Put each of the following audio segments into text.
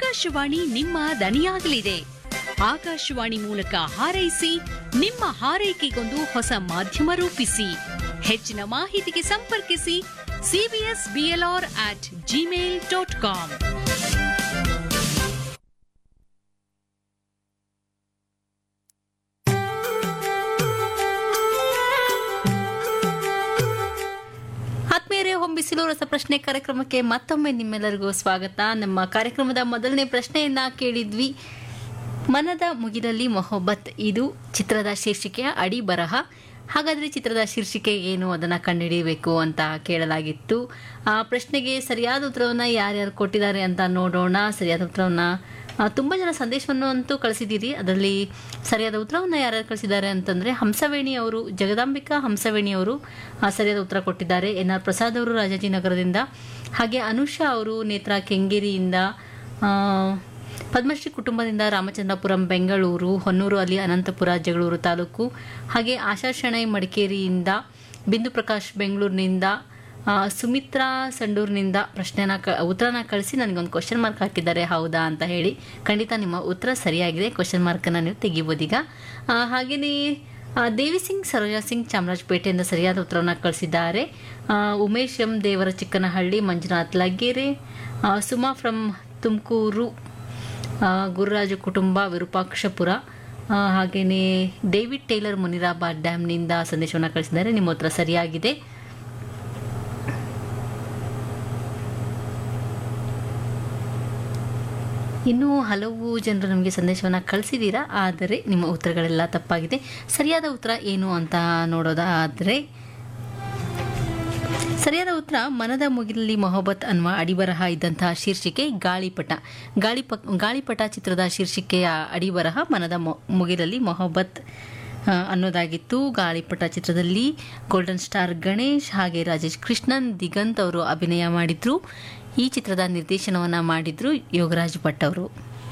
ಆಕಾಶವಾಣಿ ನಿಮ್ಮ ದನಿಯಾಗಲಿದೆ ಆಕಾಶವಾಣಿ ಮೂಲಕ ಹಾರೈಸಿ ನಿಮ್ಮ ಹಾರೈಕೆಗೊಂದು ಹೊಸ ಮಾಧ್ಯಮ ರೂಪಿಸಿ ಹೆಚ್ಚಿನ ಮಾಹಿತಿಗೆ ಸಂಪರ್ಕಿಸಿ CBS BLR at Gmail dot com ಆತ್ಮೀಯರೇ ಹೊಂಬಿಸಿಲು ರಸಪ್ರಶ್ನೆ ಕಾರ್ಯಕ್ರಮಕ್ಕೆ ಮತ್ತೊಮ್ಮೆ ನಿಮ್ಮೆಲ್ಲರಿಗೂ ಸ್ವಾಗತ ನಮ್ಮ ಕಾರ್ಯಕ್ರಮದ ಮೊದಲನೇ ಪ್ರಶ್ನೆಯನ್ನ ಕೇಳಿದ್ವಿ ಮನದ ಮುಗಿಲಲ್ಲಿ ಮೊಹಬ್ಬತ್ ಇದು ಚಿತ್ರದ ಶೀರ್ಷಿಕೆಯ ಅಡಿ ಬರಹ ಹಾಗಾದ್ರೆ ಚಿತ್ರದ ಶೀರ್ಷಿಕೆ ಏನು ಅದನ್ನ ಕಂಡುಹಿಡಿಯಬೇಕು ಅಂತ ಕೇಳಲಾಗಿತ್ತು ಆ ಪ್ರಶ್ನೆಗೆ ಸರಿಯಾದ ಉತ್ತರವನ್ನ ಯಾರ್ಯಾರು ಕೊಟ್ಟಿದ್ದಾರೆ ಅಂತ ನೋಡೋಣ ಸರಿಯಾದ ಉತ್ತರವನ್ನ ಆ, ತುಂಬ ಜನ ಸಂದೇಶವನ್ನು ಅಂತೂ ಕಳಿಸಿದ್ದೀರಿ ಅದರಲ್ಲಿ ಸರಿಯಾದ ಉತ್ತರವನ್ನು ಯಾರ್ಯಾರು ಕಳಿಸಿದ್ದಾರೆ ಅಂತಂದರೆ ಹಂಸವೇಣಿ ಅವರು ಜಗದಾಂಬಿಕಾ ಹಂಸವೇಣಿ ಅವರು ಆ, ಸರಿಯಾದ ಉತ್ತರ ಕೊಟ್ಟಿದ್ದಾರೆ ಎನ್ ಆರ್ ಪ್ರಸಾದ್ ಅವರು ರಾಜಾಜಿನಗರದಿಂದ ಹಾಗೆ ಅನುಷಾ ಅವರು ನೇತ್ರ ಕೆಂಗೇರಿಯಿಂದ ಆ, ಪದ್ಮಶ್ರೀ ಕುಟುಂಬದಿಂದ ರಾಮಚಂದ್ರಪುರಂ ಬೆಂಗಳೂರು ಹೊನ್ನೂರು ಅಲ್ಲಿ ಅನಂತಪುರ ಜಗಳೂರು ತಾಲೂಕು ಹಾಗೆ ಆಶಾ ಶೆಣೈ ಮಡಿಕೇರಿಯಿಂದ ಬಿಂದು ಪ್ರಕಾಶ್ ಬೆಂಗಳೂರಿನಿಂದ ಆ, ಸುಮಿತ್ರಾ ಸಂಡೂರಿನಿಂದ ಪ್ರಶ್ನೆನ ಕ ಉತ್ತರನ ಕಳಿಸಿ ನನಗೊಂದು ಕ್ವಶನ್ ಮಾರ್ಕ್ ಹಾಕಿದ್ದಾರೆ ಹೌದಾ ಅಂತ ಹೇಳಿ ಖಂಡಿತ ನಿಮ್ಮ ಉತ್ತರ ಸರಿಯಾಗಿದೆ ಕ್ವಶನ್ ಮಾರ್ಕನ್ನು ನೀವು ತೆಗಿಬೋದೀಗ ಆ, ಹಾಗೆಯೇ ಆ, ದೇವಿ ಸಿಂಗ್ ಸರೋಜಾ ಸಿಂಗ್ ಚಾಮರಾಜಪೇಟೆಯಿಂದ ಸರಿಯಾದ ಉತ್ತರವನ್ನು ಕಳಿಸಿದ್ದಾರೆ ಆ, ಉಮೇಶ್ ಎಂ ದೇವರ ಚಿಕ್ಕನಹಳ್ಳಿ ಮಂಜುನಾಥ್ ಲಗ್ಗೆರೆ ಆ, ಸುಮಾ ಫ್ರಮ್ ತುಮಕೂರು ಆ, ಗುರುರಾಜು ಕುಟುಂಬ ವಿರೂಪಾಕ್ಷಪುರ ಆ, ಹಾಗೆಯೇ ಡೇವಿಡ್ ಟೇಲರ್ ಮುನಿರಾಬಾದ್ ಡ್ಯಾಮ್ನಿಂದ ಸಂದೇಶವನ್ನು ಕಳಿಸಿದ್ದಾರೆ ನಿಮ್ಮ ಉತ್ತರ ಸರಿಯಾಗಿದೆ ಇನ್ನೂ ಹಲವು ಜನರು ನಮಗೆ ಸಂದೇಶವನ್ನು ಕಳಿಸಿದ್ದೀರಾ ಆದರೆ ನಿಮ್ಮ ಉತ್ತರಗಳೆಲ್ಲ ತಪ್ಪಾಗಿದೆ ಸರಿಯಾದ ಉತ್ತರ ಏನು ಅಂತ ನೋಡೋದಾದರೆ ಸರಿಯಾದ ಉತ್ತರ ಮನದ ಮುಗಿಲಲ್ಲಿ ಮೊಹಬ್ಬತ್ ಅನ್ನುವ ಅಡಿಬರಹ ಇದ್ದಂತಹ ಶೀರ್ಷಿಕೆ ಗಾಳಿಪಟ ಗಾಳಿಪ ಗಾಳಿಪಟ ಚಿತ್ರದ ಶೀರ್ಷಿಕೆಯ ಅಡಿಬರಹ ಮನದ ಮೊ ಮುಗಿಲಲ್ಲಿ ಮೊಹಬ್ಬತ್ ಆ, ಅನ್ನೋದಾಗಿತ್ತು ಗಾಳಿಪಟ ಚಿತ್ರದಲ್ಲಿ ಗೋಲ್ಡನ್ ಸ್ಟಾರ್ ಗಣೇಶ್ ಹಾಗೆ ರಾಜೇಶ್ ಕೃಷ್ಣನ್ ದಿಗಂತ್ ಅವರು ಅಭಿನಯ ಮಾಡಿದ್ರು ಈ ಚಿತ್ರದ ನಿರ್ದೇಶನವನ್ನ ಮಾಡಿದ್ರು ಯೋಗರಾಜ್ ಭಟ್ ಅವರು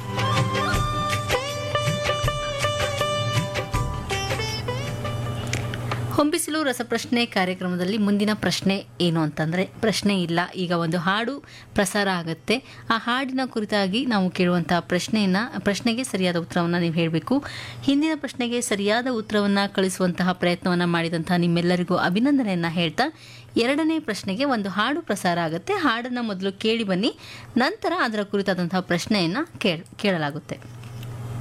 ಹೊಂಬಿಸಿಲು ರಸಪ್ರಶ್ನೆ ಕಾರ್ಯಕ್ರಮದಲ್ಲಿ ಮುಂದಿನ ಪ್ರಶ್ನೆ ಏನು ಅಂತಂದರೆ ಪ್ರಶ್ನೆ ಇಲ್ಲ ಈಗ ಒಂದು ಹಾಡು ಪ್ರಸಾರ ಆಗುತ್ತೆ ಆ ಹಾಡಿನ ಕುರಿತಾಗಿ ನಾವು ಕೇಳುವಂತಹ ಪ್ರಶ್ನೆಯನ್ನು ಪ್ರಶ್ನೆಗೆ ಸರಿಯಾದ ಉತ್ತರವನ್ನು ನೀವು ಹೇಳಬೇಕು ಹಿಂದಿನ ಪ್ರಶ್ನೆಗೆ ಸರಿಯಾದ ಉತ್ತರವನ್ನು ಕಳಿಸುವಂತಹ ಪ್ರಯತ್ನವನ್ನು ಮಾಡಿದಂತಹ ನಿಮ್ಮೆಲ್ಲರಿಗೂ ಅಭಿನಂದನೆಯನ್ನು ಹೇಳ್ತಾ ಎರಡನೇ ಪ್ರಶ್ನೆಗೆ ಒಂದು ಹಾಡು ಪ್ರಸಾರ ಆಗುತ್ತೆ ಹಾಡನ್ನು ಮೊದಲು ಕೇಳಿ ಬನ್ನಿ ನಂತರ ಅದರ ಕುರಿತಾದಂತಹ ಪ್ರಶ್ನೆಯನ್ನು ಕೇಳ ಕೇಳಲಾಗುತ್ತೆ